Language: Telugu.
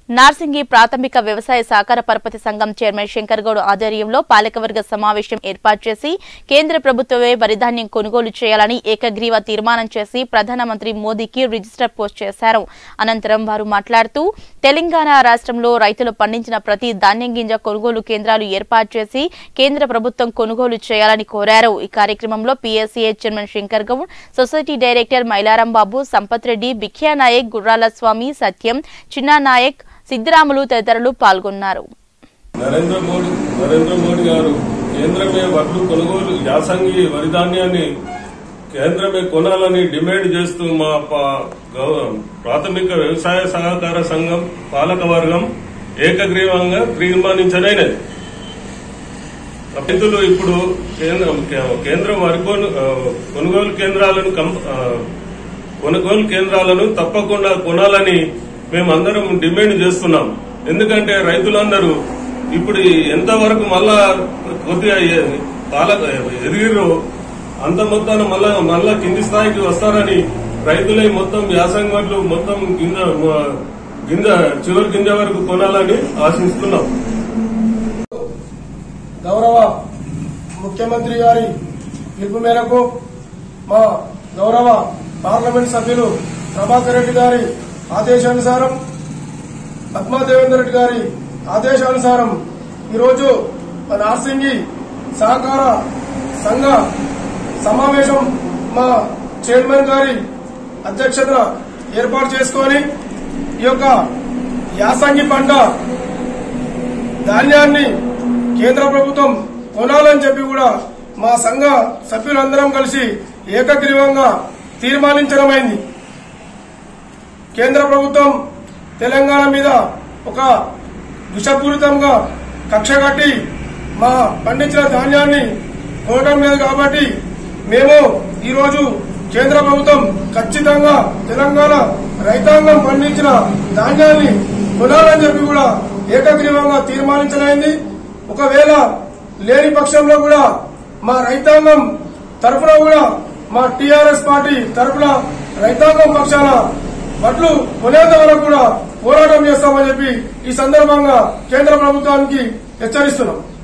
నార్సింగి ప్రాథమిక వ్యవసాయ సహకార పరపతి సంఘం చైర్మన్ శంకర్ గౌడ్ ఆధ్వర్యంలో పాలకవర్గ సమావేశం ఏర్పాటు చేసి కేంద్ర ప్రభుత్వమే వరిధాన్యం కొనుగోలు చేయాలని ఏకగ్రీవ తీర్మానం చేసి ప్రధానమంత్రి మోదీకి రిజిస్టర్ పోస్ట్ చేశారు అనంతరం వారు మాట్లాడుతూ తెలంగాణ రాష్ట్రంలో రైతులు పండించిన ప్రతి ధాన్యం గింజ కొనుగోలు కేంద్రాలు ఏర్పాటు చేసి కేంద్ర ప్రభుత్వం కొనుగోలు చేయాలని కోరారు ఈ కార్యక్రమంలో PSCA chairman Shankar Goud society director Mailaram Babu Sampath Reddy Bikhya Naik Gurrala Swamy సత్యం చిన్నా నాయక్ సిద్దిరాములు తదితరులు పాల్గొన్నారు నరేంద్ర మోడీ నరేంద్ర మోడీ గారు కేంద్రమే వడ్లు కొనుగోలు యాసంగి వరి ధాన్యాన్ని కేంద్రమే కొనాలని డిమాండ్ చేస్తూ మా పా- గౌ- ప్రాథమిక వ్యవసాయ సహకార సంఘం పాలక వర్గం ఏకగ్రీవంగా తీర్మానించడైనది రైతులు ఇప్పుడు కేంద్రం కేంద్రం వరి కొను- ఆ, కొనుగోలు కేంద్రాలను కం- ఆ, కొనుగోలు కేంద్రాలను తప్పకుండా కొనాలని మేమందరం డిమాండ్ చేస్తున్నాం ఎందుకంటే రైతులందరూ ఇప్పుడు ఎంతవరకు మళ్ళా కొద్దిగా ఎ- పాలక ఎదిగిర్రు అంత మొత్తాన మళ్ళా మళ్ళా కింది స్థాయికి వస్తారని రైతులై మొత్తం యాసంగి వడ్లు మొత్తం గింజ మ- గింజ చివరి గింజ వరకు కొనాలని ఆశిస్తున్నాం గౌరవ ముఖ్యమంత్రి గారి పిలుపు మేరకు మా గౌరవ పార్లమెంట్ సభ్యులు ప్రభాకర్ రెడ్డి గారి ఆదేశానుసారం పద్మాదేవేందర్ రెడ్డి గారి ఆదేశానుసారం ఈరోజు మన నార్సింగి సహకార సంఘ సమావేశం మా చైర్మన్ గారి అధ్యక్షత ఏర్పాటు చేసుకొని ఈ యొక్క యాసంగి పంట ధాన్యాన్ని కేంద్ర ప్రభుత్వం కొనాలని చెప్పి కూడా మా సంఘ సభ్యులందరం కలిసి ఏకగ్రీవంగా తీర్మానించడమైంది కేంద్ర ప్రభుత్వం తెలంగాణ మీద ఒక విషపూరితంగా కక్ష కట్టి మా పండించిన ధాన్యాన్ని కొనడం లేదు కాబట్టి మేము ఈరోజు కేంద్ర ప్రభుత్వం ఖచ్చితంగా తెలంగాణ రైతాంగం పండించిన ధాన్యాన్ని కొనాలని చెప్పి కూడా ఏకగ్రీవంగా తీర్మానించడమైంది ఒకవేళ లేని పక్షంలో కూడా మా రైతాంగం తరఫున కూడా మా టీఆర్ఎస్ పార్టీ తరఫున రైతాంగం పక్షాన వడ్లు కొనేంత వరకు కూడా పోరాటం చేస్తామని చెప్పి ఈ సందర్భంగా కేంద్ర ప్రభుత్వానికి హెచ్చరిస్తున్నాం